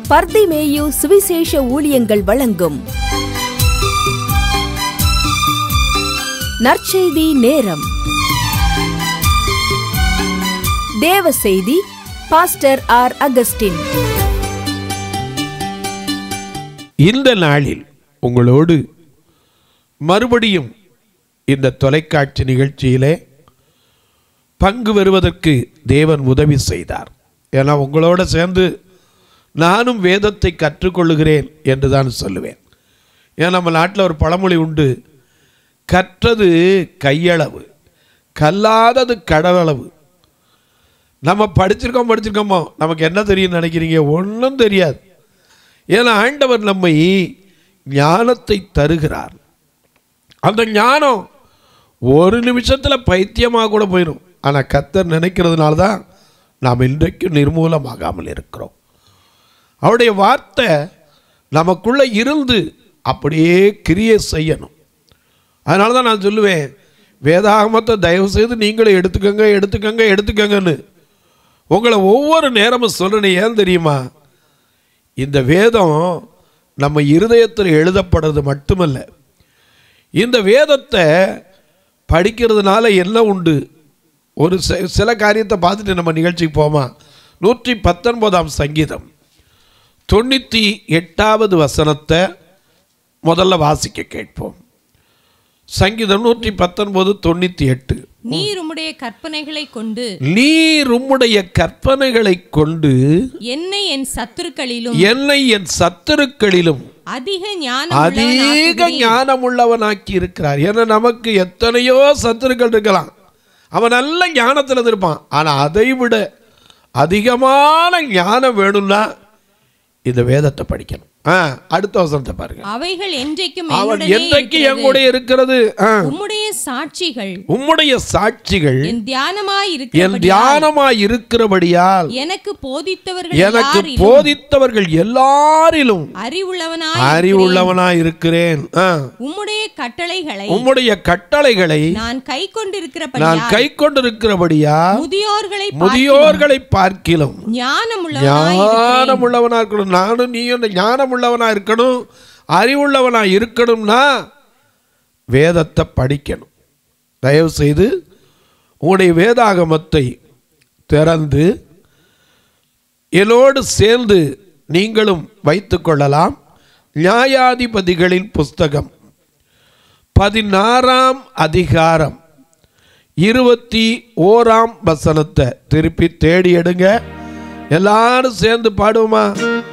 பர்திமேயு சுவிசேஷ ஊழியங்கள் வழங்கும் நற்செய்தி நேரம் தேவ செய்தி பாஸ்டர் ஆர் அகஸ்டின் இந்த நாளில் உங்களோடு மறுபடியும் இந்த தொலைக்காட்சி நிகழ்ச்சியிலே பங்கு பெறுவதற்கு தேவன் உதவி செய்தார் ஏன்னா உங்களோட சேர்ந்து நானும் வேதத்தை கற்றுக்கொள்ளுகிறேன் என்று தான் சொல்லுவேன் ஏன் நம்ம நாட்டில் ஒரு பழமொழி உண்டு கற்றது கையளவு கல்லாதது கடலளவு நம்ம படிச்சிருக்கோம் படிச்சிருக்கோமோ நமக்கு என்ன தெரியும் நினைக்கிறீங்க ஒன்றும் தெரியாது ஏன்னா ஆண்டவர் நம்மை ஞானத்தை தருகிறார் அந்த ஞானம் ஒரு நிமிஷத்தில் பைத்தியமாக கூட போயிடும் ஆனால் கத்தர் நினைக்கிறதுனால தான் நாம் இன்றைக்கும் நிர்மூலமாகாமல் இருக்கிறோம் அவருடைய வார்த்தை நமக்குள்ளே இருந்து அப்படியே கிரியை செய்யணும் அதனால தான் நான் சொல்லுவேன் வேதாகமத்தை தயவு செய்து நீங்களும் எடுத்துக்கங்க எடுத்துக்கங்க எடுத்துக்கங்கன்னு உங்களை ஒவ்வொரு நேரமும் சொல்கிறேன் ஏன் தெரியுமா இந்த வேதம் நம்ம இருதயத்தில் எழுதப்படுறது மட்டுமல்ல இந்த வேதத்தை படிக்கிறதுனால என்ன உண்டு ஒரு சி- சில காரியத்தை பார்த்துட்டு நம்ம நிகழ்ச்சிக்கு போமா நூற்றி பத்தொன்பதாம் சங்கீதம் தொண்ணூற்றி எட்டாவது வசனத்தை முதல்ல வாசிக்க கேட்போம் சங்கீதம் நூற்றி பத்தொன்பது தொண்ணூற்றி எட்டு நீர் உம்முடைய கற்பனைகளை கொண்டு நீர் உம்முடைய கற்பனைகளை கொண்டு என்னை என் சத்துருக்களிலும் என்னை என் சத்துருக்களிலும் அதிக ஞானம் அதிக ஞானமுள்ளவனாக்கி இருக்கிறார் ஏன்னா நமக்கு எத்தனையோ சத்துருக்கள் இருக்கலாம் அவன் நல்ல ஞானத்தில் இருப்பான் ஆனால் அதை விட அதிகமான ஞானம் வேணும்னா இந்த வேதத்தை படிக்கணும் ஆ அடுத்த வசனத்தை பாருங்க அவைகள் என்றைக்கும் அவன் என்னுடனே என்றைக்கு இருக்கிறது. என் கூட இருக்கிறது ஆ. உம்முடைய சாட்சிகள் உம்முடைய சாட்சிகள் என் தியானமாய் என் இருக்கிறபடியால் தியானமாய் இருக்கிறபடியால் எனக்கு போதித்தவர்கள் எனக்கு யாரிலும் போதித்தவர்கள் எல்லாரிலும் அறிவுள்ளவனாய் அறிவுள்ளவனாய் இருக்கிறேன் ஆ. உம்முடைய கட்டளைகளை உம்முடைய கட்டளைகளை நான் கை நான் கொண்டிருக்கிறபடியால் கை கொண்டிருக்கிறபடியா முதியோர்களை முதியோர்களை பார்க்கிலும் ஞானமுள்ளவனாய் ஞானமுள்ளவனா இருக்கணும் நானும் நீயும் ஞானமுள்ளவனா இருக்கணும் அறிவுள்ளவனா இருக்கணும்னா வேதத்தை படிக்கணும் தயவு செய்து உங்களுடைய வேதாகமத்தை திறந்து என்னோடு சேர்ந்து நீங்களும் வைத்துக்கொள்ளலாம் நியாயாதிபதிகளின் புஸ்தகம் பதினாறாம் அதிகாரம் இருபத்தி ஓராம் வசனத்தை திருப்பி தேடி எடுங்க எல்லாரும் சேர்ந்து பாடுவோமா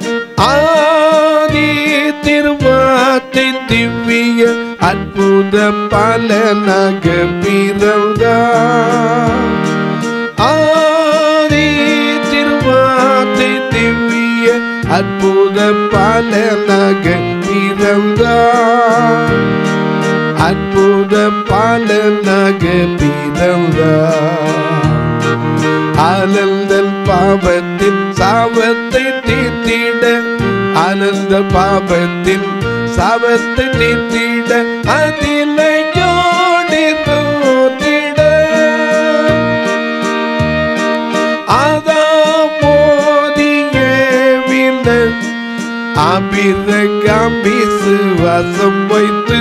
ஆதி திருவாத்தை திவ்ய அற்புத பலனாக பிறந்தார் ஆதி திருவாத்தை திவ்ய அற்புத பலனாக பிறந்தார் அற்புத பாலனாக பிறந்தார் ஆனந்தன் பாவத்தின் சாபத்தை தீர்த்திட ஆனந்த பாவத்தின் சாபத்தை தீர்த்திட அதிலையோடி தோத்திட அதாமோதிய வில்லன் அபிரகம் விசுவாசம் வைத்து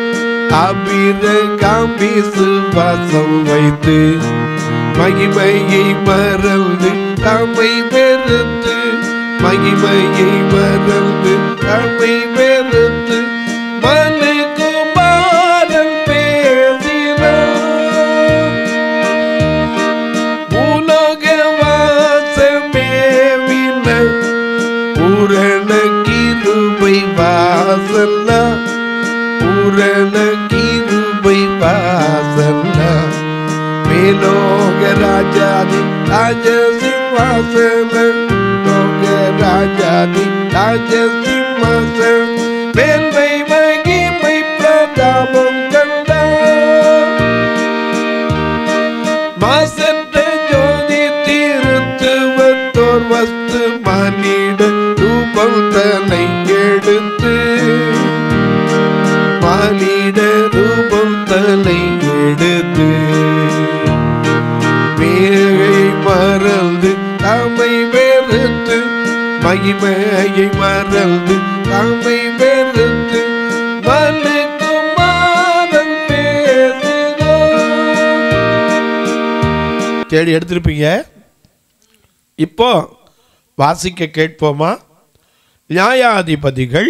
அபிரகம் விசுவாசம் வைத்து மகிமையை மறந்து தம்மை வெறுத்து மகிமையை மறந்து தம்மை வெறுத்து மனுகுமாரன் பேசினார் உலகவாசமேவின பூரண கிருபை வாசல்லா பூரண கிருபை வாசல்லா மேலோக ராஜாதி ராஜ சிம்மாசன லோக ராஜாதி ராஜ சிம்மாசன மேன்மை மகிமை பிரதாபம் கண்டார் மாசற்ற ஜோதி திருத்துவத்தோர் வஸ்து மனித ரூபம் தன்னை எடுத்து மானிட ரூபம் தன்னை எடுத்து மேகை மறந்து தம்மை வெறுத்து மகிமையை மறந்து தம்மை வெறுத்து மனுக்குமாரன் பேசுதோ தேடி எடுத்திருப்பீங்க இப்போ வாசிக்க கேட்போமா நியாயாதிபதிகள்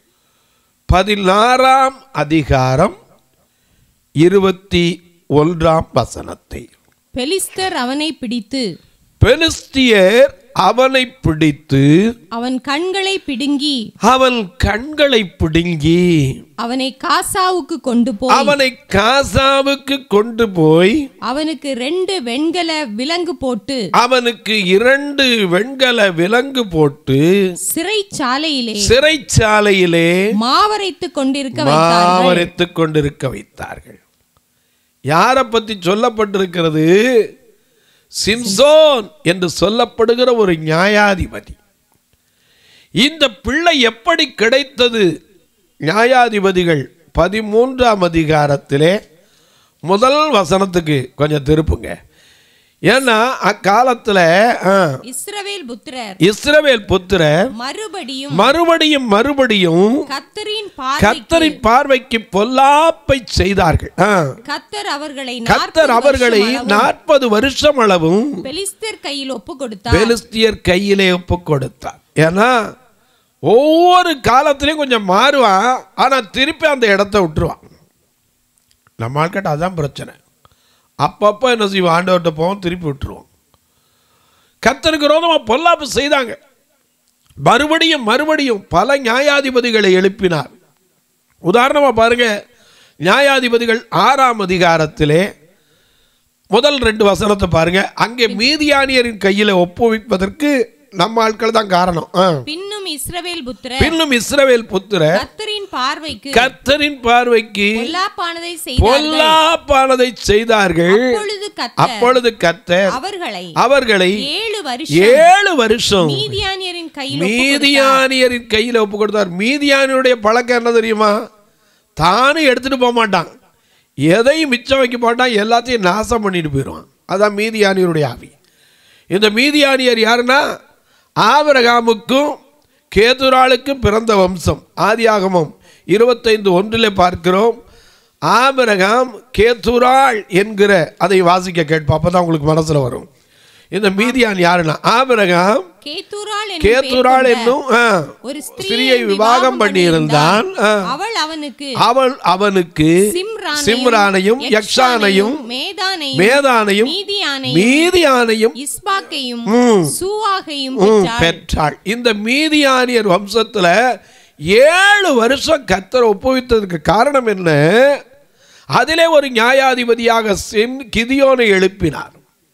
பதினாறாம் அதிகாரம் இருபத்தி ஒன்றாம் வசனத்தை பெலிஸ்தர் அவனை பிடித்து பெலிஸ்தியர் அவனை பிடித்து அவன் கண்களை பிடுங்கி அவன் கண்களை பிடுங்கி அவனை காசாவுக்கு கொண்டு போய் அவனை காசாவுக்கு கொண்டு போய் அவனுக்கு ரெண்டு வெண்கல விலங்கு போட்டு அவனுக்கு இரண்டு வெண்கல விலங்கு போட்டு சிறைச்சாலையிலே சிறைச்சாலையிலே மாவரைத்து கொண்டிருக்க வைத்தார்கள் மாவரைத்துக் கொண்டிருக்க வைத்தார்கள் யாரை பத்தி சொல்லப்பட்டிருக்கிறது சிம்சோன் என்று சொல்லப்படுகிற ஒரு நியாயாதிபதி இந்த பிள்ளை எப்படி கிடைத்தது நியாயாதிபதிகள் பதிமூன்றாம் அதிகாரத்திலே முதல் வசனத்துக்கு கொஞ்சம் திருப்புங்க ஏன்னா அக்காலத்தில் இஸ்ரவேல் புத்திரர் இஸ்ரவேல் புத்திரர் மறுபடியும் மறுபடியும் மறுபடியும் கத்தரின் பார்வை கத்தரின் பார்வைக்கு பொல்லாப்பை செய்தார்கள் ஆ. கத்தர் அவர்களை கத்தர் அவர்களை நாற்பது வருஷம் அளவும் பெலிஸ்தர் கையில் ஒப்பு கொடுத்தார் பெலிஸ்தியர் கையிலே ஒப்பு கொடுத்தார் ஏன்னா ஒவ்வொரு காலத்திலையும் கொஞ்சம் மாறுவான் ஆனா திருப்பி அந்த இடத்த விட்டுருவான் நம்ம ஆட்கிட்ட அதான் பிரச்சனை அப்பப்போ என்ன செய்வோம் ஆண்டவர்கிட்ட போவோம் திருப்பி விட்டுருவோம் கத்தருக்கு ரோதமாக பொல்லாப்பு செய்தாங்க மறுபடியும் மறுபடியும் பல நியாயாதிபதிகளை எழுப்பினார் உதாரணமாக பாருங்க நியாயாதிபதிகள் ஆறாம் அதிகாரத்திலே முதல் ரெண்டு வசனத்தை பாருங்க அங்கே மீதியானியரின் கையில ஒப்புவிப்பதற்கு நம்ம ஆட்கள் தான் காரணம் ஆ. பின்னும் இஸ்ரவேல் புத்திரர் பின்னும் இஸ்ரவேல் புத்திர கத்தரின் பார்வைக்கு கத்தரின் பார்வைக்கு பொல்லாப்பானதை செய்தார்கள் பொல்லாப்பானதை செய்தார்கள் அப்பொழுது கத்தர் அப்பொழுது கத்தர் அவர்களை அவர்களை ஏழு வருஷம் ஏழு வருஷம் மீதியானியரின் கையில் ஒப்பு மீதியானியரின் கையில் ஒப்பு கொடுத்தார் மீதியானியுடைய பழக்கம் என்ன தெரியுமா தானும் எடுத்துட்டு போக மாட்டான் எதையும் மிச்சம் வைக்க மாட்டான் எல்லாத்தையும் நாசம் பண்ணிட்டு போயிடுவான் அதான் மீதியானியருடைய ஆவி இந்த மீதியானியர் யாருன்னா ஆபிரகாமுக்கும் கேதுராளுக்கும் பிறந்த வம்சம் ஆதியாகமம் இருபத்தைந்து ஒன்றில் பார்க்கிறோம் ஆபிரகாம் கேத்துராள் என்கிற அதை வாசிக்க கேட்போம் அப்பதான் உங்களுக்கு மனசுல வரும் இந்த மீதியான் யாருன்னா ஆபிரகாம் கேத்தூராள் என்னும் கேத்துராள் பெயர் என்னும் ஆ, ஒரு ஸ்திரியை விவாகம் பண்ணியிருந்தான் ஆ. அவள் அவனுக்கு அவள் அவனுக்கு சிம்ரானையும், சிம்ரானையும் யக்ஷானையும் மேதானையும் மேதானையும் மீதியானையும் மீதியானையும் இஸ்பாக்கையும் ம். சூவாகையும் ம், பெற்றாள். பெற்றாள் இந்த மீதியானியர் வம்சத்துல ஏழு வருஷம் கத்தர் ஒப்புவித்ததுக்கு காரணம் என்ன அதிலே ஒரு நியாயாதிபதியாக சிம் கிதியோனை எழுப்பினார்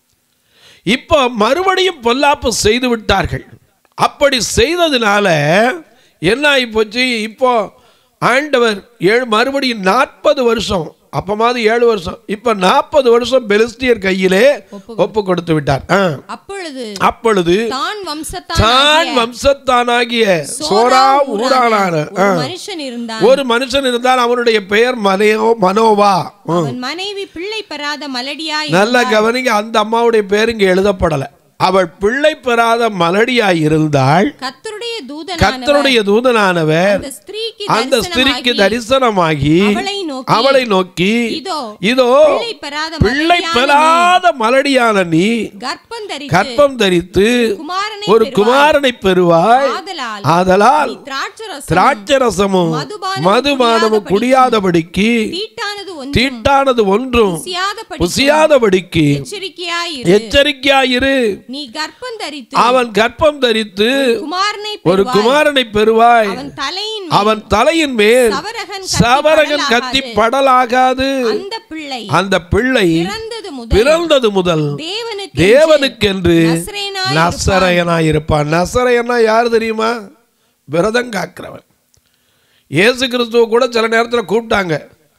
இப்போ மறுபடியும் பொல்லாப்பு செய்து விட்டார்கள் அப்படி செய்ததுனால என்ன ஆகி போச்சு இப்போ ஆண்டவர் ஏழு மறுபடியும் நாற்பது வருஷம் அப்பமாவது ஏழு வருஷம் இப்போ நாற்பது வருஷம் பெலிஸ்தியர் கையிலே ஒப்பு கொடுத்து விட்டார் ஆ. அப்பொழுது அப்பொழுது தான் வம்சத்தான் தான் வம்சத்தானாகிய சோரா ஊரானான ஒரு மனுஷன் இருந்தான் ஒரு மனுஷன் இருந்தால் அவனுடைய பெயர் மனையோ மனோவா ம். அவன் மனைவி பிள்ளை பெறாத மலடியாய் நல்ல கவனிங்க அந்த அம்மாவுடைய பேர் இங்க எழுதப்படல அவள் பிள்ளை பெறாத மலடியாய் இருந்தால் கத்தருடைய தூதனானவர் கர்த்தருடைய தூதனானவர் அந்த ஸ்திரீக்கு அந்த ஸ்திரிக்கு தரிசனமாகி தரிசனமாகி அவளை நோக்கி அவளை நோக்கி இதோ இதோ பிள்ளை பெறாத பிள்ளை மலடியான பெறாத மலடியான நீ கர்ப்பம் தரித்து கற்பம் தரித்து குமாரனை ஒரு பெறுவாய். குமாரனை பெறுவாய் ஆதலால் ஆதலால் நீ திராட்சரசம் திராட்சரசமும் மதுபானமும் மதுபானமும் குடியாதபடிக்கு தீட்டானது ஒன்றும் தீட்டானது ஒன்றும் புசியாதபடி புசியாதபடிக்கு எச்சரிக்கையாயிரு எச்சரிக்கையாயிரு நீ கர்ப்பம் தரித்து அவன் கற்பம் தரித்து குமாரனை ஒரு பெறுவாய். குமாரனை பெறுவாய் அவன் தலையின் அவன் தலையின் மேல் சவரகன் கத்தி சவரகன் கத்தி படலாகாது. படலாகாது அந்த பிள்ளை அந்த பிள்ளை பிறந்தது முதல் பிறந்தது முதல் தேவனுக்கு தேவனுக்கென்று நசரேயனாய் நசரையனாய் இருப்பான் நசரையனா யார் தெரியுமா விரதம் காக்கிறவன் இயேசு கிறிஸ்துவ கூட சில நேரத்தில் கூப்பிட்டாங்க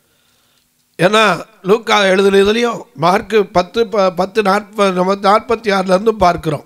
ஏன்னா லூக்கா எழுதுனதுலையும் மார்க்கு பத்து ப- பத்து நாற்பது நம்ம நாற்பத்தி ஆறுலேருந்து பார்க்கிறோம்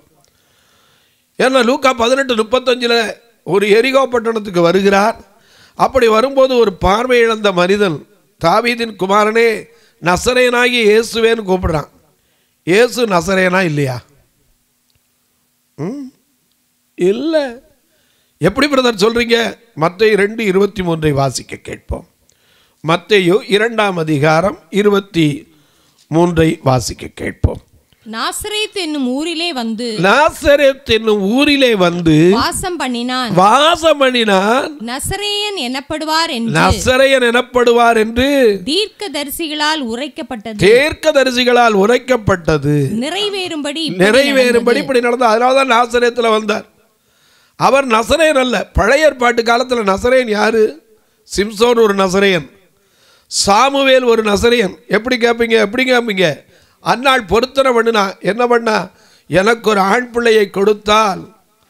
ஏன்னா லூக்கா பதினெட்டு முப்பத்தஞ்சில் ஒரு எரிகோ பட்டணத்துக்கு வருகிறார் அப்படி வரும்போது ஒரு பார்வை இழந்த மனிதன் தாவீதின் குமாரனே நசரேனாகி இயேசுவேன்னு கூப்பிடுறான் இயேசு நசரேனா இல்லையா ம்? இல்லை எப்படி பிரதர் சொல்றீங்க மத்தேயு ரெண்டு இருபத்தி மூன்றை வாசிக்க கேட்போம் மத்தேயு இரண்டாம் அதிகாரம் இருபத்தி மூன்றை வாசிக்க கேட்போம் நாசரேத் என்னும் ஊரிலே வந்து நாசரேத் என்னும் ஊரிலே வந்து வாசம் பண்ணினான் வாசம் பண்ணினான் நசரேயன் எனப்படுவார் என்று நசரையன் எனப்படுவார் என்று தீர்க்கதரிசிகளால் உரைக்கப்பட்டது தேர்க்கதரிசிகளால் உரைக்கப்பட்டது நிறைவேறும்படி இப்படி நிறைவேறும்படி இப்படி நடந்தது அதனால தான் நாசரேத்தில் வந்தார் அவர் நசரேன் அல்ல பழைய ஏற்பாட்டு காலத்தில் நசரேன் யாரு சிம்சோன் ஒரு நசரேயன் சாமுவேல் ஒரு நசரேயன் எப்படி கேட்பீங்க எப்படி கேட்பீங்க அந்நாள் பொருத்தனை பண்ணுனா என்ன பண்ணா எனக்கு ஒரு ஆண் பிள்ளையை கொடுத்தால்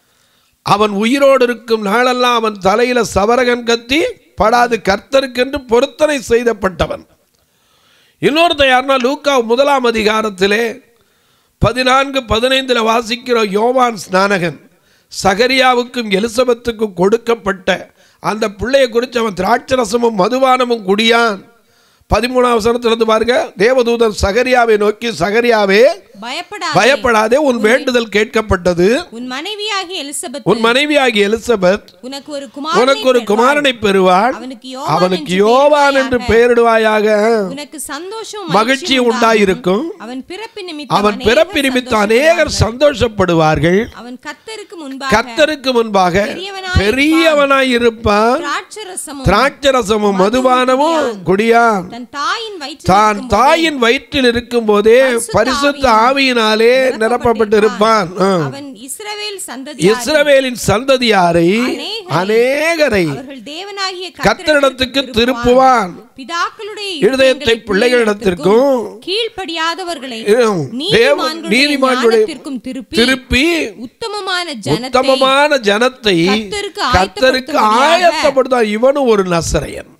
அவன் உயிரோடு இருக்கும் நாளெல்லாம் அவன் தலையில சவரகன் கத்தி படாது கர்த்தருக்கென்று பொருத்தனை செய்தப்பட்டவன் இன்னொருத்தன் யாருன்னா லூக்கா முதலாம் அதிகாரத்திலே பதினான்கு பதினைந்தில் வாசிக்கிற யோவான் ஸ்நானகன் சகரியாவுக்கும் எலிசபெத்துக்கும் கொடுக்கப்பட்ட அந்த பிள்ளையை குறித்து அவன் திராட்சரசமும் மதுபானமும் குடியான் பதிமூணாம் வசனத்திலிருந்து பாருங்க தேவதூதன் சகரியாவை நோக்கி சகரியாவே பயப்படாதே பயப்படாதே உன் வேண்டுதல் கேட்கப்பட்டது உன் மனைவியாகிய எலிசபெத் உன் மனைவியாகிய எலிசபெத் உனக்கு ஒரு குமாரனை உனக்கு ஒரு பெறுவாள். குமாரனை பெறுவாள் அவனுக்கு யோவான் அவனுக்கு என்று யோவான் என்று பெயரிடுவாயாக உனக்கு சந்தோஷம் மகிழ்ச்சி உண்டாயிருக்கும் அவன் பிறப்பு நிமித்தம் அவன் அநேகர் பிறப்பு நிமித்தம் அநேகர் சந்தோஷப்படுவார்கள் அவன் கர்த்தருக்கு முன்பாக கர்த்தருக்கு முன்பாக பெரியவனாய் பெரியவனாய் இருப்பான் திராட்சரசமும் திராட்சரசமும் மதுபானமும் குடியான் தன் தாயின் வயிற்றில் தான் இருக்கும்போதே தாயின் வயிற்றில் இருக்கும் போதே பரிசுத்த ஆவியினாலே நிரப்பப்பட்டு இருப்பான் அவன் இஸ்ரவேல் சந்ததி இஸ்ரவேலின் சந்ததியாரை அநேகரை அவர்கள் தேவனாகிய கர்த்தரிடத்துக்கு திருப்புவான் பிதாக்களுடைய இருதயத்தை பிள்ளைகளிடத்திற்கும் கீழ்ப்படியாதவர்களை தேவ- நீதிமான்களுடைய நீதிமான்களுடைய ஞானத்திற்கும் திருப்பி திருப்பி உத்தமமான ஜனத்தை உத்தமமான ஜனத்தை கர்த்தருக்கு கர்த்தருக்கு ஆயத்தப்படுத்தும்படியாக ஆயத்தப்படுத்தான் இவனும் ஒரு நசரையன்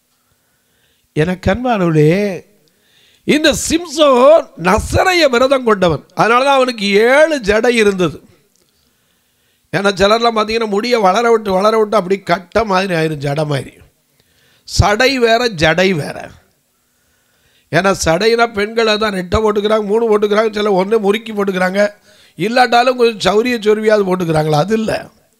எனக்கு அன்பானவளே இந்த சிம்சோன் நசரைய விரதம் கொண்டவன் அதனால தான் அவனுக்கு ஏழு ஜடை இருந்தது ஏன்னா சிலர்லாம் பார்த்தீங்கன்னா முடிய வளர விட்டு வளர விட்டு அப்படி கட்ட மாதிரி ஆயிரும் ஜடை மாதிரி சடை வேற ஜடை வேற ஏன்னா சடைனா பெண்களை தான் ரெட்டை போட்டுக்கிறாங்க மூணு போட்டுக்கிறாங்க சில ஒன்று முறுக்கி போட்டுக்கிறாங்க இல்லாட்டாலும் கொஞ்சம் சௌரிய சொருவியாவது போட்டுக்கிறாங்களா அது இல்லை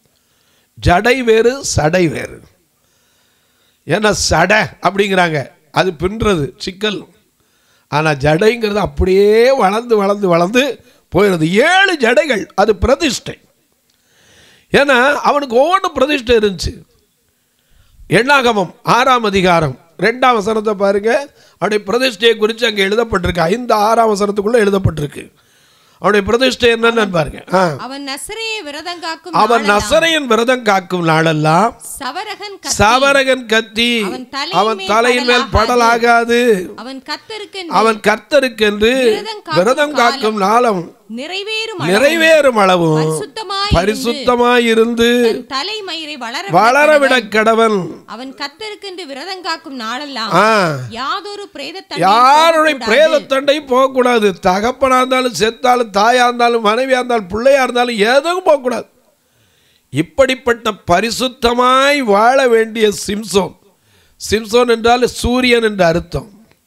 ஜடை வேறு சடை வேறு ஏன்னா சடை அப்படிங்கிறாங்க அது பின்னுறது சிக்கல் ஆனால் ஜடைங்கிறது அப்படியே வளர்ந்து வளர்ந்து வளர்ந்து போயிடுது ஏழு ஜடைகள் அது பிரதிஷ்டை ஏன்னா அவனுக்கு ஒவ்வொன்றும் பிரதிஷ்டை இருந்துச்சு எண்ணாகமம் ஆறாம் அதிகாரம் ரெண்டாம் வசனத்தை பாருங்க அவனுடைய பிரதிஷ்டையை குறித்து அங்கே எழுதப்பட்டிருக்கு ஐந்து ஆறாம் வசனத்துக்குள்ள எழுதப்பட்டிருக்கு அவனுடைய பிரதிஷ்டை என்னன்னு பாருங்க ஆ. அவன் நசரேய விரதங்காக்கும் அவன் நாளெல்லாம் நசரையன் விரதம் காக்கும் நாளெல்லாம் சவரகன் கத்தி, சவரகன் கத்தி அவன் தலையின் அவன் மேல் தலையின் மேல் படலாகாது. படலாகாது அவன் கர்த்தருக்கு அவன் கர்த்தருக்கென்று விரதம் காக்கும் விரதம் காக்கும் நாளும் நிறைவேறும் நிறைவேறும் அளவும் பரிசுத்தமாய் பரிசுத்தமாயிருந்து தன் தலைமயிரை வளர வளரவிட கடவன் அவன் கர்த்தருக்கென்று விரதங்காக்கும் நாளெல்லாம் ஆ யாதொரு பிரேத யாருடைய பிரேத தண்டை போகக்கூடாது தகப்பனா இருந்தாலும் செத்தாலும் தாயா இருந்தாலும் மனைவியா இருந்தாலும் பிள்ளையா இருந்தாலும் எதுவும் போகக்கூடாது இப்படிப்பட்ட பரிசுத்தமாய் வாழ வேண்டிய சிம்சோன் சிம்சோன் என்றால் சூரியன் என்று அர்த்தம்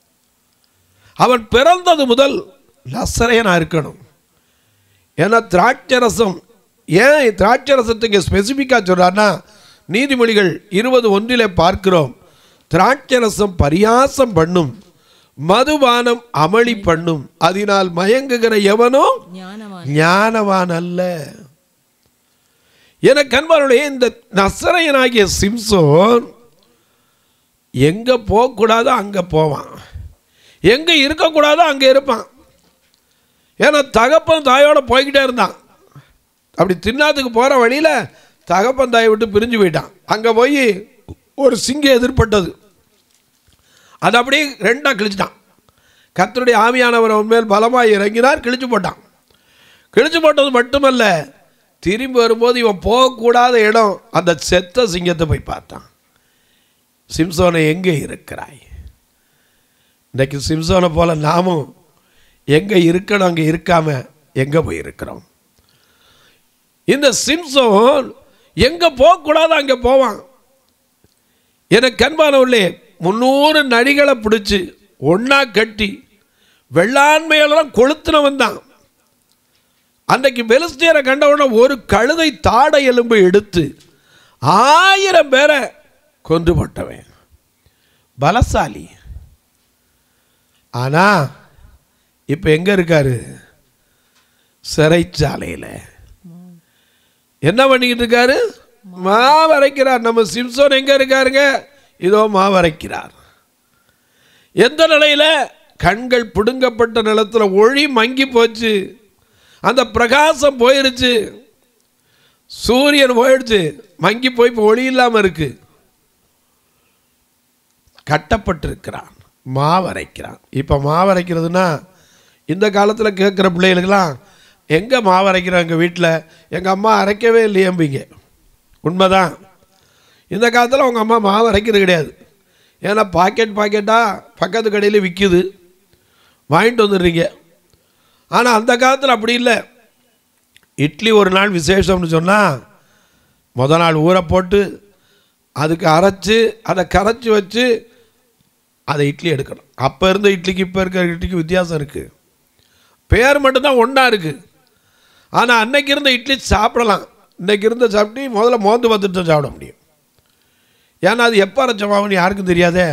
அவன் பிறந்தது முதல் நசரையனா இருக்கணும் ஏன்னா திராட்சரசம் ஏன் திராட்சரசத்தை இங்கே ஸ்பெசிஃபிக்காக சொல்கிறான்னா நீதிமொழிகள் இருபது ஒன்றிலே பார்க்கிறோம் திராட்சரசம் பரியாசம் பண்ணும் மதுபானம் அமளி பண்ணும் அதனால் மயங்குகிற எவனும் ஞானவான் ஞானவான் அல்ல என கண்பாருடைய இந்த நசரையனாகிய சிம்சோன் எங்க போகக்கூடாதோ அங்க போவான் எங்க இருக்கக்கூடாதோ அங்க இருப்பான் ஏன்னா தகப்பன் தாயோட போய்கிட்டே இருந்தான் அப்படி தின்னாத்துக்கு போற வழியில தகப்பன் தாயை விட்டு பிரிஞ்சு போயிட்டான் அங்க போய் ஒரு சிங்கம் எதிர்பட்டது அது அப்படியே ரெண்டா கிழிச்சிட்டான் கர்த்தருடைய ஆவியானவர் அவன் மேல் பலமாய் இறங்கினார் கிழிச்சு போட்டான் கிழிச்சு போட்டது மட்டுமல்ல திரும்பி வரும்போது இவன் போகக்கூடாத இடம் அந்த செத்த சிங்கத்தை போய் பார்த்தான் சிம்சோனை எங்கே இருக்கிறாய் இன்னைக்கு சிம்சோனை போல நாமும் எங்கே இருக்கணும் அங்கே இருக்காம எங்கே போய் இருக்கிறோம் இந்த சிம்சோன் எங்கே போகக்கூடாது அங்கே போவான் எனக்கு அன்பானவர்களே முந்நூறு நடிகளை பிடிச்சி ஒன்றா கட்டி வெள்ளாண்மையெல்லாம் கொளுத்துனவன் தான் அன்றைக்கு பெலிஸ்தியரை கண்டவுடனே ஒரு கழுதை தாடை எலும்பு எடுத்து ஆயிரம் பேரை கொன்று போட்டவன் பலசாலி ஆனா இப்போ எங்க இருக்காரு சிறைச்சாலையில் என்ன பண்ணிக்கிட்டு இருக்காரு மாவரைக்கிறார் நம்ம சிம்சோன் எங்க இருக்காருங்க இதோ மாவரைக்கிறார் எந்த நிலையில கண்கள் பிடுங்கப்பட்ட நிலத்துல ஒளி மங்கி போச்சு அந்த பிரகாசம் போயிருச்சு சூரியன் போயிடுச்சு மங்கி போய் இப்போ ஒளி இல்லாம இருக்கு கட்டப்பட்டிருக்கிறான் மாவரைக்கிறான் இப்போ மாவரைக்கிறதுனா இந்த காலத்தில் கேட்குற பிள்ளைகளுக்கெல்லாம் எங்கே மாவரைக்கிறோம் எங்கள் வீட்டில் எங்கள் அம்மா அரைக்கவே இல்லையம்பிங்க உண்மைதான் இந்த காலத்தில் உங்கள் அம்மா மாவு அரைக்கிறது கிடையாது ஏன்னா பாக்கெட் பாக்கெட்டாக பக்கத்து கடையில் விற்கிது வாங்கிட்டு வந்துடுறீங்க ஆனால் அந்த காலத்தில் அப்படி இல்லை இட்லி ஒரு நாள் விசேஷம்னு சொன்னால் முத நாள் ஊற போட்டு அதுக்கு அரைச்சி அதை கரைச்சி வச்சு அதை இட்லி எடுக்கணும் அப்போ இருந்த இட்லிக்கு இப்போ இருக்கிற இட்லிக்கு வித்தியாசம் இருக்குது பேர் மட்டும்தான் ஒன்றா இருக்குது ஆனால் அன்னைக்கு இருந்த இட்லி சாப்பிடலாம் இன்னைக்கு இருந்த சாப்பிட்டு முதல்ல மோந்து பார்த்துட்டு தான் சாப்பிட முடியும் ஏன்னா அது எப்போ அரைச்ச மாவுன்னு யாருக்கும் தெரியாதே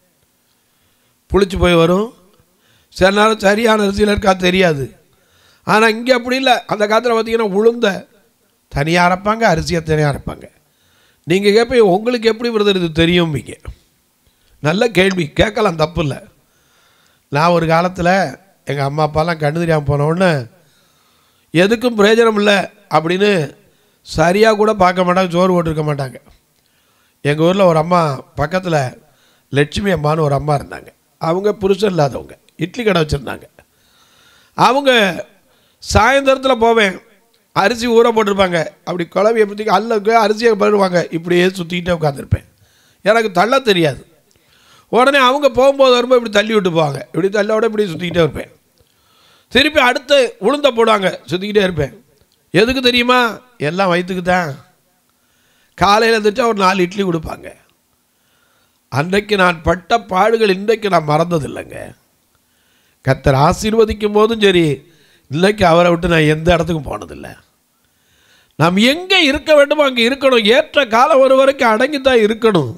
புளிச்சு போய் வரும் சில நேரம் சரியான அரிசியில் இருக்கா தெரியாது ஆனால் இங்கே அப்படி இல்லை அந்த காலத்தில் பார்த்தீங்கன்னா உளுந்த தனியாக அரைப்பாங்க அரிசியை தனியாக அரைப்பாங்க நீங்கள் கேட்பீங்க உங்களுக்கு எப்படி விரதம் இது தெரியும்பீங்க நல்ல கேள்வி கேட்கலாம் தப்பு இல்லை நான் ஒரு காலத்தில் எங்கள் அம்மா அப்பாலாம் கண்ணு தெரியாமல் போன உடனே எதுக்கும் பிரயோஜனம் இல்லை அப்படின்னு சரியாக கூட பார்க்க மாட்டாங்க சோறு போட்டிருக்க மாட்டாங்க எங்கள் ஊரில் ஒரு அம்மா பக்கத்தில் லட்சுமி அம்மான்னு ஒரு அம்மா இருந்தாங்க அவங்க புருஷன் இல்லாதவங்க இட்லி கடை வச்சுருந்தாங்க அவங்க சாயந்தரத்தில் போவேன் அரிசி ஊற போட்டிருப்பாங்க அப்படி குழவையை பற்றி அல்ல அரிசியை பருவாங்க இப்படியே சுற்றிக்கிட்டே உட்காந்துருப்பேன் எனக்கு தள்ள தெரியாது உடனே அவங்க போகும்போது வரும்போது இப்படி தள்ளி விட்டு போவாங்க இப்படி தள்ளோட இப்படி சுற்றிக்கிட்டே இருப்பேன் திருப்பி அடுத்து உளுந்த போடுவாங்க சுற்றிக்கிட்டே இருப்பேன் எதுக்கு தெரியுமா எல்லாம் வயிற்றுக்கு தான் காலையில் இருந்துச்சா ஒரு நாலு இட்லி கொடுப்பாங்க அன்றைக்கு நான் பட்ட பாடுகள் இன்றைக்கு நான் மறந்ததில்லைங்க கத்தர் ஆசீர்வதிக்கும் போதும் சரி இன்னைக்கு அவரை விட்டு நான் எந்த இடத்துக்கும் போனதில்லை நாம் எங்கே இருக்க வேண்டுமோ அங்கே இருக்கணும் ஏற்ற காலம் ஒரு வரைக்கும் அடங்கி தான் இருக்கணும்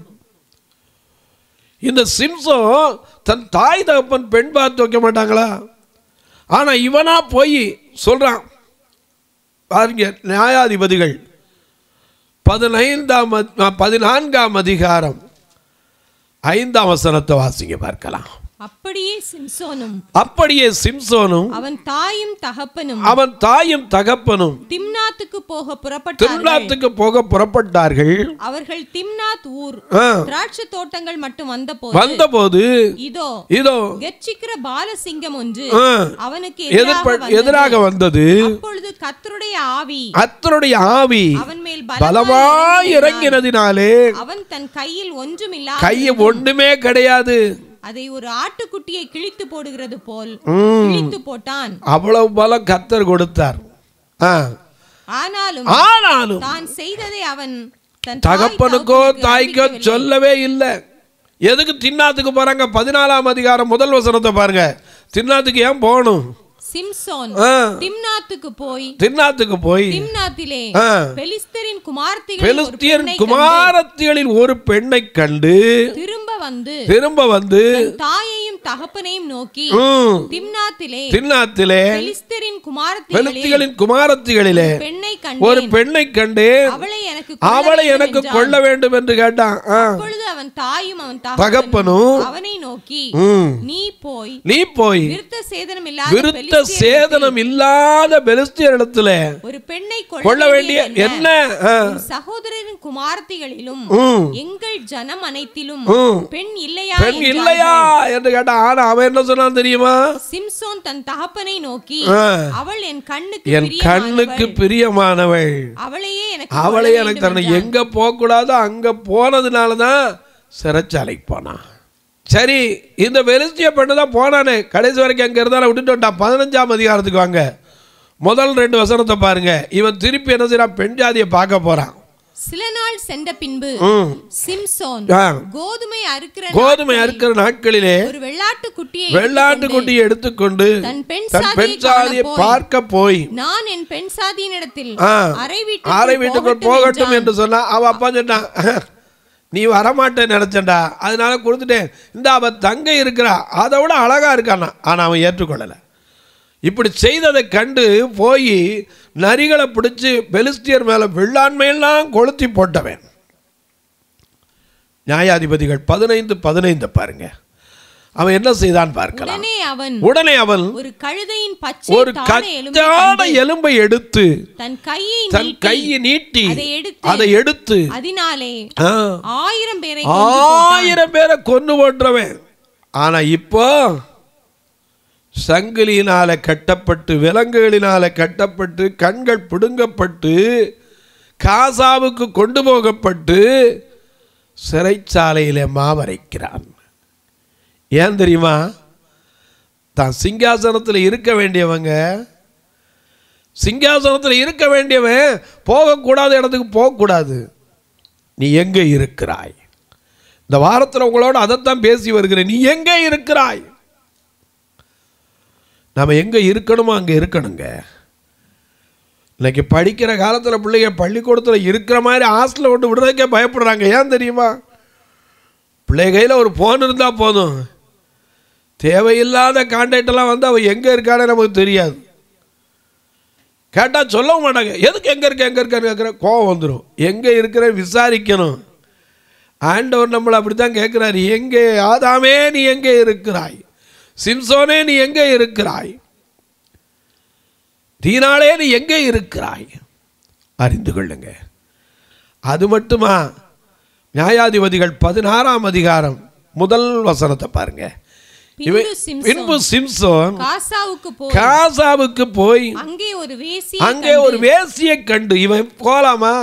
இந்த சிம்சம் தன் தாய் தகப்பன் பெண் பார்த்து வைக்க மாட்டாங்களா ஆனால் இவனா போய் சொல்கிறான் பாருங்க நியாயாதிபதிகள் பதினைந்தாம் அத்- பதினான்காம் அதிகாரம் ஐந்தாம் வசனத்தை வாசிங்க பார்க்கலாம் அப்படியே சிம்சோனும் அப்படியே சிம்சோனும் அவன் தாயும் தகப்பனும் அவன் தாயும் தகப்பனும் திம்னாத்துக்கு போக புறப்பட்டார்கள் திருநாத்துக்கு போக புறப்பட்டார்கள் அவர்கள் திம்னாத் ஊர் ஆ, திராட்சை தோட்டங்கள் மட்டும் வந்தபோது வந்தபோது இதோ இதோ கெர்ச்சிக்கிற பாலசிங்கம் ஒன்று ஆ, அவனுக்கு எதிர்ப்ப- எதிராக எதிராக வந்தது அப்பொழுது கர்த்தருடைய ஆவி அத்தனுடைய ஆவி அவன் மேல் பலமாய் பலமாய் இறங்கினார். இறங்கினதினாலே அவன் தன் கையில் ஒன்றுமில்லா கையை ஒண்ணுமே கிடையாது அதை ஒரு ஆட்டுக்குட்டியை கிழித்து போடுகிறது போல் ம். கிழித்து போட்டான் அவ்வளவு பலம் கத்தர் கொடுத்தார் ஆ. ஆனாலும் ஆனாலும் தான் செய்ததை அவன் தன் தாய் தகப்பனுக்கோ தகப்பனுக்கு தாய்க்கோ அறிவிக்கவில்லை. சொல்லவே இல்லை எதுக்கு தின்னாத்துக்கு போறாங்க பதினாலாம் அதிகாரம் முதல் வசனத்தை பாருங்க தின்னாத்துக்கு ஏன் போகணும் சிம்சோன் ஆ. திம்னாத்துக்கு போய் தின்னாத்துக்கு போய் திம்னாத்திலே ஆ. பெலிஸ்தரின் குமார்த்திகள் பெலிஸ்தியன் குமாரத்திகளில் ஒரு பெண்ணை கண்டு திரும்ப வந்து திரும்ப வந்து தாயையும் தகப்பனையும் நோக்கி ம், திம்னாத்திலே தின்னாத்திலே பெலிஸ்தரின் குமாரத்திகளில் பெலிஸ்திகளின் குமாரத்திகளிலே பெண்ணை ஒரு கண்டேன் பெண்ணை கண்டு அவளை எனக்கு அவளை கொள்ள எனக்கு வேண்டும் கொள்ள வேண்டும் என்று கேட்டான் ஆ. அப்பொழுது அவன் தாயும் அவன் தகப்பனும் தகப்பனும் அவனை நோக்கி ம். நீ போய் நீ போய் விருத்த சேதனம் இல்லாத விருத்த பெலிஸ்தியரிடத்தில் சேதனம் இல்லாத பெலிஸ்தியர் இடத்துல ஒரு பெண்ணை கொள்ள வேண்டிய என்ன ஆ. உன் சகோதரரின் குமாரத்திகளிலும் ம். எங்கள் ஜனம் அனைத்திலும் ம். பெண் இல்லையா பெண் என்றார்கள். இல்லையா என்று கேட்டான் ஆனா அவன் என்ன சொன்னான் தெரியுமா சிம்சோன் தன் தகப்பனை நோக்கி ஆ. அவள் என் கண்ணுக்கு என் கண்ணுக்கு பிரியமானவள். பிரியமானவள் அவளையே எனக்கு அவளை கொள்ள எனக்கு வேண்டும் தரணும் என்றான். எங்க போகக்கூடாதோ அங்க போனதுனால தான் சிறைச்சாலைக்கு போனான் சரி இந்த வெலிஸ்டிய பெண்ணு தான் போனானே கடைசி வரைக்கும் அங்க இருந்தாலும் விட்டுட்டு வந்துட்டான் பதினஞ்சாம் அதிகாரத்துக்கு வாங்க முதல் ரெண்டு வசனத்தை பாருங்க இவன் திருப்பி என்ன செய்யறான் பெண் ஜாதியை பார்க்க போறான் சில நாள் சென்ற பின்பு ம். சிம்சோன் ஆ. கோதுமை அறுக்கிற கோதுமை அறுக்கிற நாட்களிலே ஒரு வெள்ளாட்டு குட்டியை வெள்ளாட்டு குட்டியை எடுத்துக்கொண்டு தன் பெண் தன் பெண் சாதியை சாதியை காண போய், பார்க்க போய் நான் என் பெண் சாதியினிடத்தில் ஆ, அறை ஆரை வீட்டுக்குள் வீட்டுக்குள் போகட்டும் என்று சொன்னா அவ அப்பா சொன்னான் நீ வரமாட்டேன்னு நினைச்சேன்டா அதனால கொடுத்துட்டேன் இந்த அவ தங்கை இருக்கிறா அதை விட அழகா இருக்கானா ஆனா அவன் ஏற்றுக்கொள்ளலை இப்படி செய்ததை கண்டு போய் நரிகளை பிடிச்சு பெலிஸ்தியர் மேல வெள்ளாண்மையெல்லாம் கொளுத்தி போட்டவன் நியாயாதிபதிகள் பதினைந்து பதினைந்து பாருங்க அவன் என்ன செய்தான் பார்க்கலாம் உடனே அவன் உடனே அவன் ஒரு கழுதையின் பச்சை ஒரு தாழை எலும்பை கச்சான கண்டு எலும்பை எடுத்து தன் கையை தன் நீட்டி கையை நீட்டி அதை எடுத்து அதை எடுத்து அதனாலே ஆ, ஆயிரம் பேரை ஆயிரம் பேரை கொண்டு போட்டுறவன் ஆனா இப்போ சங்கிலியினால கட்டப்பட்டு விலங்குகளினால கட்டப்பட்டு கண்கள் பிடுங்கப்பட்டு காசாவுக்கு கொண்டு போகப்பட்டு சிறைச்சாலையில மாவரைக்கிறான் ஏன் தெரியுமா தான் சிங்காசனத்தில் இருக்க வேண்டியவங்க சிங்காசனத்தில் இருக்க வேண்டியவன் போகக்கூடாத இடத்துக்கு போகக்கூடாது நீ எங்கே இருக்கிறாய் இந்த வாரத்தில் உங்களோட அதைத்தான் பேசி வருகிறேன் நீ எங்கே இருக்கிறாய் நம்ம எங்கே இருக்கணுமோ அங்கே இருக்கணுங்க இன்னைக்கு படிக்கிற காலத்தில் பிள்ளைங்க பள்ளிக்கூடத்தில் இருக்கிற மாதிரி ஹாஸ்டலில் கொண்டு விடுறதுக்கே பயப்படுறாங்க ஏன் தெரியுமா பிள்ளை கையில் ஒரு ஃபோன் இருந்தால் போதும் தேவையில்லாத கான்டாக்ட் எல்லாம் வந்து அவன் எங்கே இருக்கானே நமக்கு தெரியாது கேட்டால் சொல்லவும் மாட்டாங்க எதுக்கு எங்கே இருக்க எங்கே இருக்கான்னு கேட்குற கோவம் வந்துடும் எங்கே இருக்கிற விசாரிக்கணும் ஆண்டவர் நம்மளை அப்படி தான் கேட்குறாரு எங்கே ஆதாமே நீ எங்கே இருக்கிறாய் சிம்சோனே நீ எங்கே இருக்கிறாய் தீனாளே நீ எங்கே இருக்கிறாய் அறிந்து கொள்ளுங்க அது மட்டுமா நியாயாதிபதிகள் பதினாறாம் அதிகாரம் முதல் வசனத்தை பாருங்க பின்பு இவன் சிம்சோன் பின்பு சிம்சோன் காசாவுக்கு போய் காசாவுக்கு போய் அங்கே ஒரு வேசி அங்கே ஒரு வேசியை கண்டு இவன் போலாமா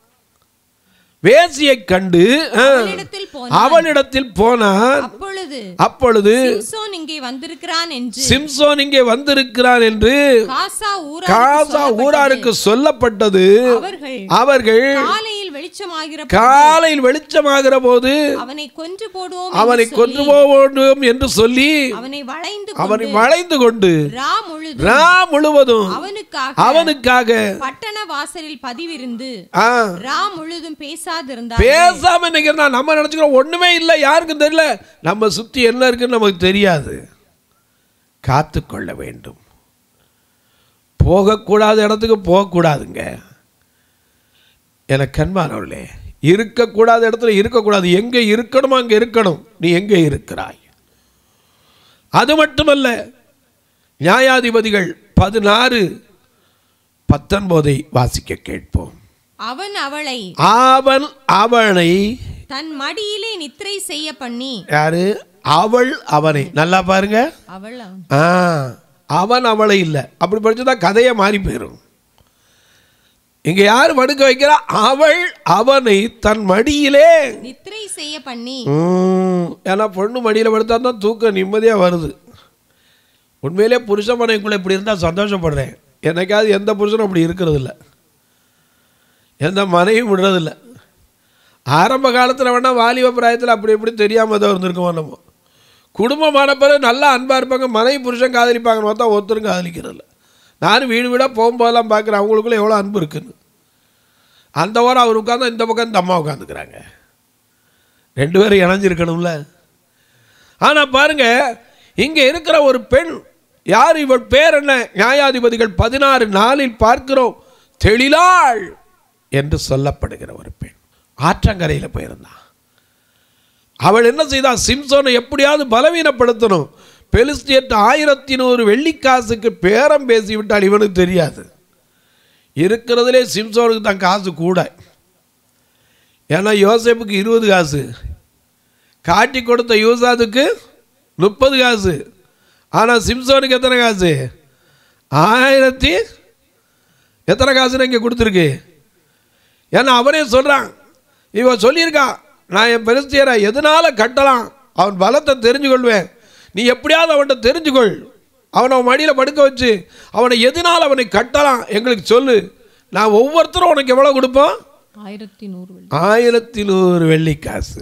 வேசியை கண்டு ஆ, அவளிடத்தில் போனான் அவளிடத்தில் போனான் அப்பொழுது அப்பொழுது சிம்சோன் இங்கே வந்திருக்கிறான் என்று சிம்சோன் இங்கே வந்திருக்கிறான் என்று காசா ஊரா காசா ஊராருக்கு சொல்லப்பட்டது அவர்கள் அவர்கள் காலையில் வெளிச்சமாகிற காலையில் வெளிச்சமாகிற போது அவனை கொன்று போடுவோம் அவனை என்று கொன்று சொல்லி, போக வேண்டும் என்று சொல்லி அவனை வளைந்து அவனை கொண்டு வளைந்து கொண்டு ரா முழுதும் ரா முழுவதும் அவனுக்காக அவனுக்காக பட்டண வாசலில் பதிவிருந்து ஆ, ரா முழுதும் பேசாதிருந்தார் பேசாம நினைக்கிறா நம்ம நினைச்சுக்கிறோம் ஒண்ணுமே இல்லை யாருக்கும் தெரியல நம்ம சுத்தி என்ன இருக்குன்னு நமக்கு தெரியாது காத்துக்கொள்ள வேண்டும் போகக்கூடாத இடத்துக்கு போகக்கூடாதுங்க எனக்கு கண்மானவர்களே இருக்கக்கூடாத இடத்துல இருக்கக்கூடாது எங்கே இருக்கணுமோ அங்கே இருக்கணும் நீ எங்கே இருக்கிறாய் அது மட்டுமல்ல நியாயாதிபதிகள் பதினாறு பத்தொன்பதை வாசிக்க கேட்போம் அவன் அவளை அவன் அவனை தன் மடியிலே நித்திரை செய்ய பண்ணி யாரு அவள் அவனை நல்லா பாருங்க அவள் அவன் ஆ அவன் அவளை இல்லை அப்படி படிச்சதா கதையை மாறி போயிடும் இங்க யார் படுக்க வைக்கிறா அவள் அவனை தன் மடியிலே நித்திரை செய்ய பண்ணி ம், ஏன்னா பொண்ணு மடியில் படுத்தா தான் தூக்கம் நிம்மதியாக வருது உண்மையிலே புருஷ மனைக்குள்ளே இப்படி இருந்தால் சந்தோஷப்படுறேன் என்னைக்காவது எந்த புருஷனும் அப்படி இருக்கிறது இல்லை எந்த மனையும் விடுறதில்ல ஆரம்ப காலத்தில் வேணால் வாலிப பிராயத்தில் அப்படி இப்படி தெரியாமல் தான் இருந்திருக்குமோ நம்ம குடும்பமான பிறகு நல்லா அன்பாக இருப்பாங்க மனைவி புருஷன் காதலிப்பாங்கன்னு பார்த்தா ஒருத்தரும் காதலிக்கிறதில்ல நானும் வீடு வீடாக போகும்போதெல்லாம் பார்க்குறேன் அவங்களுக்குள்ள எவ்வளோ அன்பு இருக்குன்னு அந்த வாரம் அவர் உட்காந்து இந்த பக்கம் இந்த அம்மா உட்காந்துக்கிறாங்க ரெண்டு பேரும் இணைஞ்சிருக்கணும்ல ஆனால் பாருங்க இங்கே இருக்கிற ஒரு பெண் யார் இவள் பேர் என்ன நியாயாதிபதிகள் பதினாறு நாளில் பார்க்கிறோம் தெளிலாள் என்று சொல்லப்படுகிற ஒரு பெண் ஆற்றங்கரையில் போயிருந்தான் அவள் என்ன செய்தா சிம்சோனை எப்படியாவது பலவீனப்படுத்தணும் பெலிஸ்தியற்ற ஆயிரத்தி நூறு வெள்ளிக்காசுக்கு பேரம் பேசி விட்டால் இவனுக்கு தெரியாது இருக்கிறதுலே சிம்சோனுக்கு தான் காசு கூட ஏன்னா யோசேப்புக்கு இருபது காசு காட்டி கொடுத்த யூசாதுக்கு முப்பது காசு ஆனால் சிம்சோனுக்கு எத்தனை காசு ஆயிரத்தி எத்தனை காசுன்னு இங்கே கொடுத்துருக்கு ஏன்னா அவனே சொல்கிறான் இவன் சொல்லியிருக்கா நான் என் பெருஸ்தியரை எதனால கட்டலாம் அவன் பலத்தை தெரிஞ்சு கொள்வேன் நீ எப்படியாவது அவன்கிட்ட தெரிஞ்சுக்கொள் அவனை அவன் மடியில் படுக்க வச்சு அவனை எதனால் அவனை கட்டலாம் எங்களுக்கு சொல்லு நான் ஒவ்வொருத்தரும் உனக்கு எவ்வளோ கொடுப்போம் ஆயிரத்தி நூறு வெள்ளி ஆயிரத்தி நூறு வெள்ளி காசு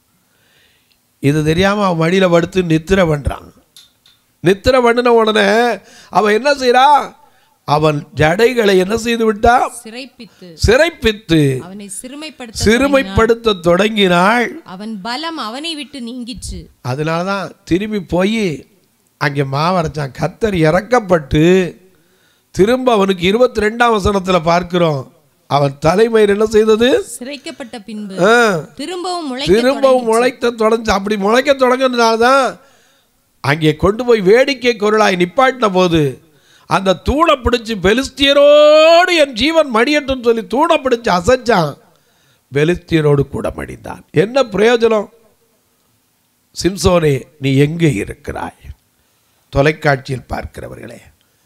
இது தெரியாமல் அவன் மடியில் படுத்து நித்திரை பண்ணுறான் நித்திரை பண்ணின உடனே அவன் என்ன செய்றா அவன் ஜடைகளை என்ன செய்து விட்டா சிறைப்பித்து சிறைப்பித்து அவனை சிறுமைப்படுத்த சிறுமைப்படுத்த தொடங்கினாள் அவன் பலம் அவனை விட்டு நீங்கிச்சு அதனால தான் திரும்பி போய் அங்கே மாவரைச்சான் கத்தர் இறக்கப்பட்டு திரும்ப அவனுக்கு இருபத்தி ரெண்டாம் வசனத்தில் பார்க்கிறோம் அவன் தலைமயிர் என்ன செய்தது சிறைக்கப்பட்ட பின்பு ஆ, திரும்பவும் முளைக்க திரும்பவும் முளைக்க தொடர்ந்து அப்படி முளைக்க தொடங்கினதுனால தான் அங்கே கொண்டு போய் வேடிக்கை குரலாய் நிப்பாட்டின போது அந்த தூணை பிடிச்சி பெலிஸ்தியரோடு என் ஜீவன் மடியட்டும் சொல்லி தூணை பிடிச்சி அசைச்சான் பெலிஸ்தியரோடு கூட மடிந்தான் என்ன பிரயோஜனம் சிம்சோனே நீ எங்கே இருக்கிறாய் தொலைக்காட்சியில் பார்க்கிறவர்களே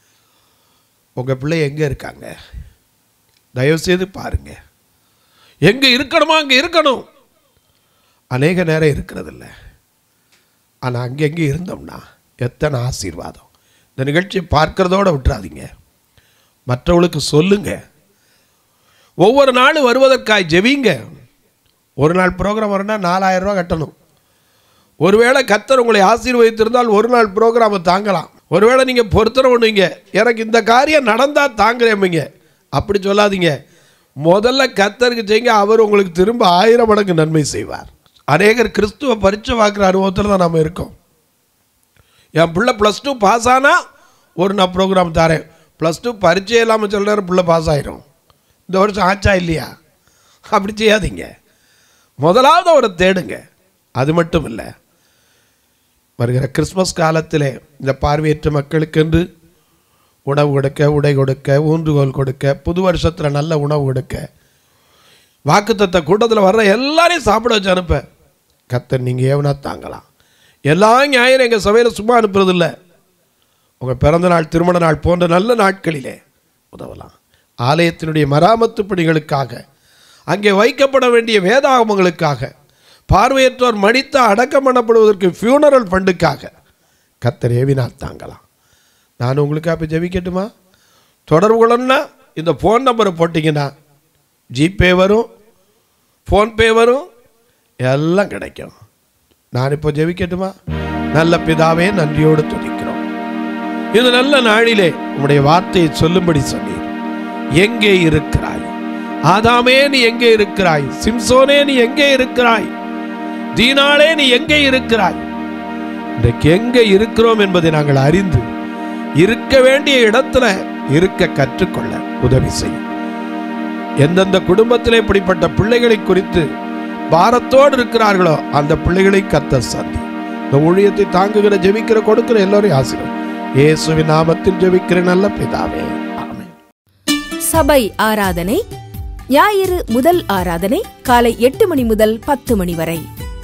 உங்கள் பிள்ளை எங்கே இருக்காங்க தயவுசெய்து பாருங்க எங்கே இருக்கணுமோ அங்கே இருக்கணும் அநேக நேரம் இருக்கிறதில்ல ஆனால் அங்கங்கே இருந்தோம்னா எத்தனை ஆசீர்வாதம் இந்த நிகழ்ச்சியை பார்க்கறதோட விட்டுறாதீங்க மற்றவங்களுக்கு சொல்லுங்க ஒவ்வொரு நாளும் வருவதற்காய் ஜெபிங்க ஒரு நாள் ப்ரோக்ராம் வரணும்னா நாலாயிரம் ரூபாய் கட்டணும் ஒருவேளை கத்தர் உங்களை ஆசீர்வதித்திருந்தால் ஒரு நாள் ப்ரோக்ராமை தாங்கலாம் ஒருவேளை நீங்கள் பொருத்தனை பண்ணுவீங்க எனக்கு இந்த காரியம் நடந்தால் தாங்குறேம்பிங்க அப்படி சொல்லாதீங்க முதல்ல கத்தருக்கு செய்யுங்க அவர் உங்களுக்கு திரும்ப ஆயிரம் மடங்கு நன்மை செய்வார் அநேகர் கிறிஸ்துவ பரிச்சை பார்க்குற அனுபவத்தில் தான் நம்ம இருக்கோம் என் பிள்ளை ப்ளஸ் டூ பாஸ் ஆனால் ஒரு நான் ப்ரோக்ராம் தரேன் ப்ளஸ் டூ பரீட்சை இல்லாமல் சில நேரம் பிள்ளை பாஸ் ஆயிரும் இந்த வருஷம் ஆச்சா இல்லையா அப்படி செய்யாதீங்க முதலாவது அவரை தேடுங்க அது மட்டும் இல்லை வருகிற கிறிஸ்மஸ் காலத்திலே இந்த பார்வையற்ற மக்களுக்கென்று உணவு கொடுக்க உடை கொடுக்க ஊன்றுகோல் கொடுக்க புது வருஷத்தில் நல்ல உணவு கொடுக்க வாக்குத்தத்த கூட்டத்தில் வர்ற எல்லாரையும் சாப்பிட வச்சு அனுப்ப கத்தர் நீங்கள் ஏவனா தாங்கலாம் எல்லா ஞாயிறு எங்கள் சபையில் சும்மா அனுப்புறதில்ல உங்கள் பிறந்த நாள் திருமண நாள் போன்ற நல்ல நாட்களிலே உதவலாம் ஆலயத்தினுடைய மராமத்து பணிகளுக்காக அங்கே வைக்கப்பட வேண்டிய வேதாகமங்களுக்காக பார்வையற்றோர் மடித்த அடக்கம் பண்ணப்படுவதற்கு ஃபியூனரல் ஃபண்டுக்காக கத்தர் ஏவினால் தாங்கலாம் நான் உங்களுக்காக இப்போ ஜெபிக்கட்டுமா தொடர்பு கொள்ளணும்னா இந்த ஃபோன் நம்பரை போட்டிங்கன்னா ஜிபே வரும் ஃபோன்பே வரும் எல்லாம் கிடைக்கும் நான் இப்போ ஜெபிக்கட்டுமா நல்ல பிதாவே நன்றியோடு துதிக்கிறோம் இந்த நல்ல நாளிலே உம்முடைய வார்த்தையை சொல்லும்படி சொன்னீர் எங்கே இருக்கிறாய் ஆதாமே நீ எங்கே இருக்கிறாய் சிம்சோனே நீ எங்கே இருக்கிறாய் தீனாளே நீ எங்கே இருக்கிறாய் இன்றைக்கு எங்கே இருக்கிறோம் என்பதை நாங்கள் அறிந்து இருக்க வேண்டிய இடத்துல இருக்க கற்றுக்கொள்ள உதவி செய்யும் எந்தெந்த குடும்பத்திலே இப்படிப்பட்ட பிள்ளைகளை குறித்து பாரத்தோடு இருக்கிறார்களோ அந்த பிள்ளைகளை கத்த சந்தி இந்த ஊழியத்தை தாங்குகிற ஜெபிக்கிற கொடுக்கிற எல்லோரையும் ஆசிரியர் இயேசுவின் நாமத்தில் ஜெபிக்கிற நல்ல பிதாவே ஆமென் சபை ஆராதனை ஞாயிறு முதல் ஆராதனை காலை எட்டு மணி முதல் பத்து மணி வரை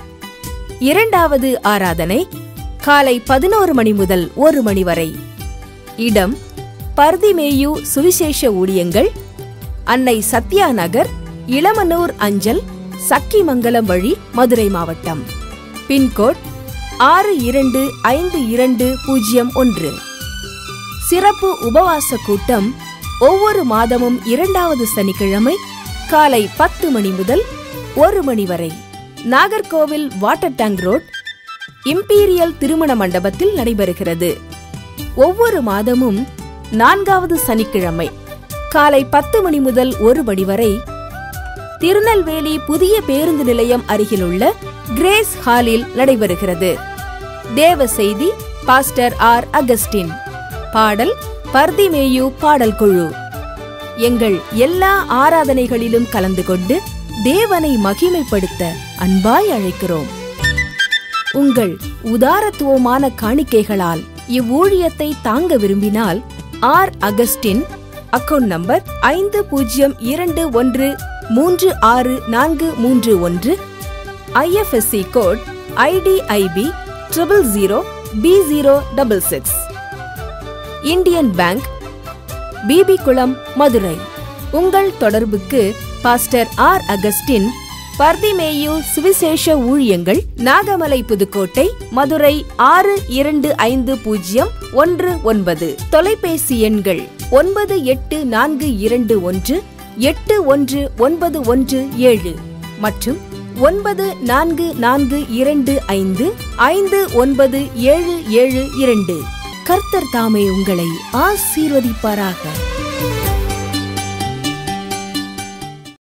இரண்டாவது ஆராதனை காலை பதினோரு மணி முதல் ஒரு மணி வரை இடம் பர்திமேயு சுவிசேஷ ஊழியங்கள் அன்னை சத்யா நகர் இளமனூர் அஞ்சல் சக்கிமங்கலம் வழி மதுரை மாவட்டம் பின்கோட் ஆறு இரண்டு ஐந்து இரண்டு பூஜ்ஜியம் ஒன்று சிறப்பு உபவாச கூட்டம் ஒவ்வொரு மாதமும் இரண்டாவது சனிக்கிழமை காலை பத்து மணி முதல் ஒரு மணி வரை Nagercoil water tank road imperial திருமண மண்டபத்தில் நடைபெறுகிறது ஒவ்வொரு மாதமும் நான்காவது சனிக்கிழமை காலை பத்து மணி முதல் ஒரு மணி வரை திருநெல்வேலி புதிய பேருந்து நிலையம் அருகிலுள்ள கிரேஸ் ஹாலில் நடைபெறுகிறது தேவ செய்தி பாஸ்டர் ஆர் அகஸ்டின் பாடல் பர்திமேயு பாடல் குழு எங்கள் எல்லா ஆராதனைகளிலும் கலந்து கொண்டு தேவனை மகிமைப்படுத்த அன்பாய் அழைக்கிறோம் உங்கள் உதாரத்துவமான காணிக்கைகளால் இவ்வூழியத்தை தாங்க விரும்பினால் ஆர் அகஸ்டின் அக்கவுண்ட் நம்பர் ஐந்து பூஜ்ஜியம் இரண்டு ஒன்று மூன்று ஆறு நான்கு மூன்று ஒன்று IFSC code IDIB triple zero B zero double six Indian bank BB Kulam Madurai உங்கள் தொடர்புக்கு பாஸ்டர் ஆர் அகஸ்டின் பர்திமேயு சுவிசேஷ ஊழியங்கள் நாகமலை புதுக்கோட்டை மதுரை ஆறு இரண்டு ஐந்து பூஜ்ஜியம் ஒன்று ஒன்பது தொலைபேசி எண்கள் ஒன்பது எட்டு நான்கு இரண்டு ஒன்று எட்டு ஒன்று ஒன்பது ஒன்று ஏழு மற்றும் ஒன்பது நான்கு நான்கு இரண்டு ஐந்து ஐந்து ஒன்பது ஏழு ஏழு இரண்டு கர்த்தர் தாமே உங்களை ஆசீர்வதிப்பாராக